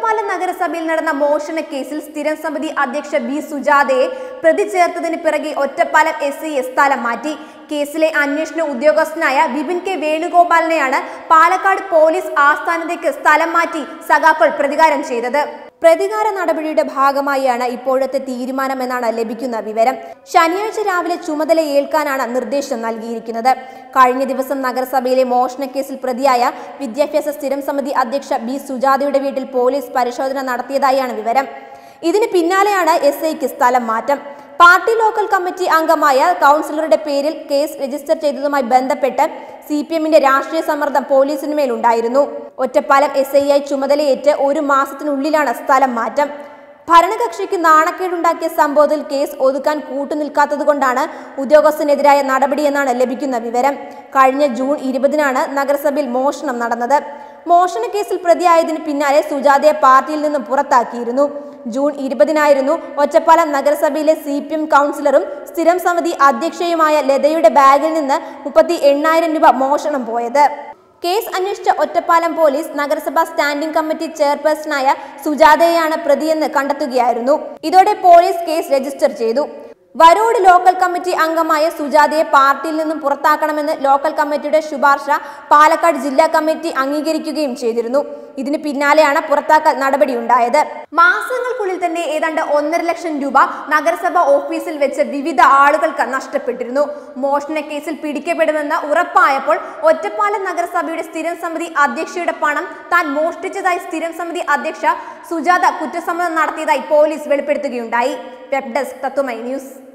ഒറ്റപ്പാലം നഗരസഭയിൽ നടന്ന മോഷണ കേസിൽ സ്ഥിരം സമിതി അധ്യക്ഷ ബി സുജാതയെ പ്രതി ചേർത്തതിന് പിറകെ ഒറ്റപ്പാലം എസ് ഐ സ്ഥലം മാറ്റി കേസിലെ അന്വേഷണ ഉദ്യോഗസ്ഥനായ വിപിൻ കെ വേണുഗോപാലിനെയാണ് പാലക്കാട് പോലീസ് ആസ്ഥാനത്തേക്ക് സ്ഥലം മാറ്റി സഖാക്കൾ പ്രതികാരം ചെയ്തത് പ്രതികാര നടപടിയുടെ ഭാഗമായാണ് ഇപ്പോഴത്തെ തീരുമാനമെന്നാണ് ലഭിക്കുന്ന വിവരം ശനിയാഴ്ച രാവിലെ ചുമതല ഏൽക്കാനാണ് നിർദ്ദേശം നൽകിയിരിക്കുന്നത് കഴിഞ്ഞ ദിവസം നഗരസഭയിലെ മോഷണക്കേസിൽ പ്രതിയായ വിദ്യാഭ്യാസ സ്ഥിരം സമിതി അധ്യക്ഷ ബി സുജാതയുടെ വീട്ടിൽ പോലീസ് പരിശോധന നടത്തിയതായാണ് വിവരം ഇതിന് പിന്നാലെയാണ് എസ് ഐക്ക് സ്ഥലം മാറ്റം പാർട്ടി ലോക്കൽ കമ്മിറ്റി അംഗമായ കൗൺസിലറുടെ പേരിൽ കേസ് രജിസ്റ്റർ ചെയ്തതുമായി ബന്ധപ്പെട്ട് സി പി എമ്മിന്റെ രാഷ്ട്രീയ സമ്മർദ്ദം പോലീസിനുമേലുണ്ടായിരുന്നു ഒറ്റപ്പാലം എസ് ഐ ആയി ചുമതലയേറ്റ് ഒരു മാസത്തിനുള്ളിലാണ് സ്ഥലം മാറ്റം ഭരണകക്ഷിക്ക് നാണക്കേടുണ്ടാക്കിയ സംഭവത്തിൽ കേസ് ഒതുക്കാൻ കൂട്ടുനിൽക്കാത്തതുകൊണ്ടാണ് ഉദ്യോഗസ്ഥനെതിരായ നടപടിയെന്നാണ് ലഭിക്കുന്ന വിവരം കഴിഞ്ഞ ജൂൺ ഇരുപതിനാണ് നഗരസഭയിൽ മോഷണം നടന്നത് മോഷണ കേസിൽ പ്രതിയായതിനു പിന്നാലെ സുജാതയെ പാർട്ടിയിൽ നിന്നും പുറത്താക്കിയിരുന്നു ജൂൺ ഇരുപതിനായിരുന്നു ഒറ്റപ്പാലം നഗരസഭയിലെ സി പി എം കൗൺസിലറും സ്ഥിരം സമിതി അധ്യക്ഷയുമായ ലതയുടെ ബാഗിൽ നിന്ന് മുപ്പത്തി എണ്ണായിരം രൂപ മോഷണം പോയത് കേസ് അന്വേഷിച്ച ഒറ്റപ്പാലം പോലീസ് നഗരസഭാ സ്റ്റാൻഡിംഗ് കമ്മിറ്റി ചെയർപേഴ്സണായ സുജാതയെയാണ് പ്രതിയെന്ന് കണ്ടെത്തുകയായിരുന്നു ഇതോടെ പോലീസ് കേസ് രജിസ്റ്റർ ചെയ്തു വരോട് ലോക്കൽ കമ്മിറ്റി അംഗമായ സുജാതയെ പാർട്ടിയിൽ നിന്നും പുറത്താക്കണമെന്ന് ലോക്കൽ കമ്മിറ്റിയുടെ ശുപാർശ പാലക്കാട് ജില്ലാ കമ്മിറ്റി അംഗീകരിക്കുകയും ചെയ്തിരുന്നു ഇതിന് പിന്നാലെയാണ് പുറത്താക്കൽ നടപടിയുണ്ടായത് മാസങ്ങൾക്കുള്ളിൽ തന്നെ ഏതാണ്ട് ഒന്നര ലക്ഷം രൂപ നഗരസഭ ഓഫീസിൽ വെച്ച് വിവിധ ആളുകൾക്ക് നഷ്ടപ്പെട്ടിരുന്നു മോഷണ കേസിൽ പിടിക്കപ്പെടുമെന്ന് ഉറപ്പായപ്പോൾ ഒറ്റപ്പാലം നഗരസഭയുടെ സ്ഥിരം സമിതി അധ്യക്ഷയുടെ പണം താൻ മോഷ്ടിച്ചതായി സ്ഥിരം സമിതി അധ്യക്ഷ സുജാത കുറ്റസമ്മതം നടത്തിയതായി പോലീസ് വെളിപ്പെടുത്തുകയുണ്ടായി വെബ് ഡെസ്ക് തത്വമൈ ന്യൂസ്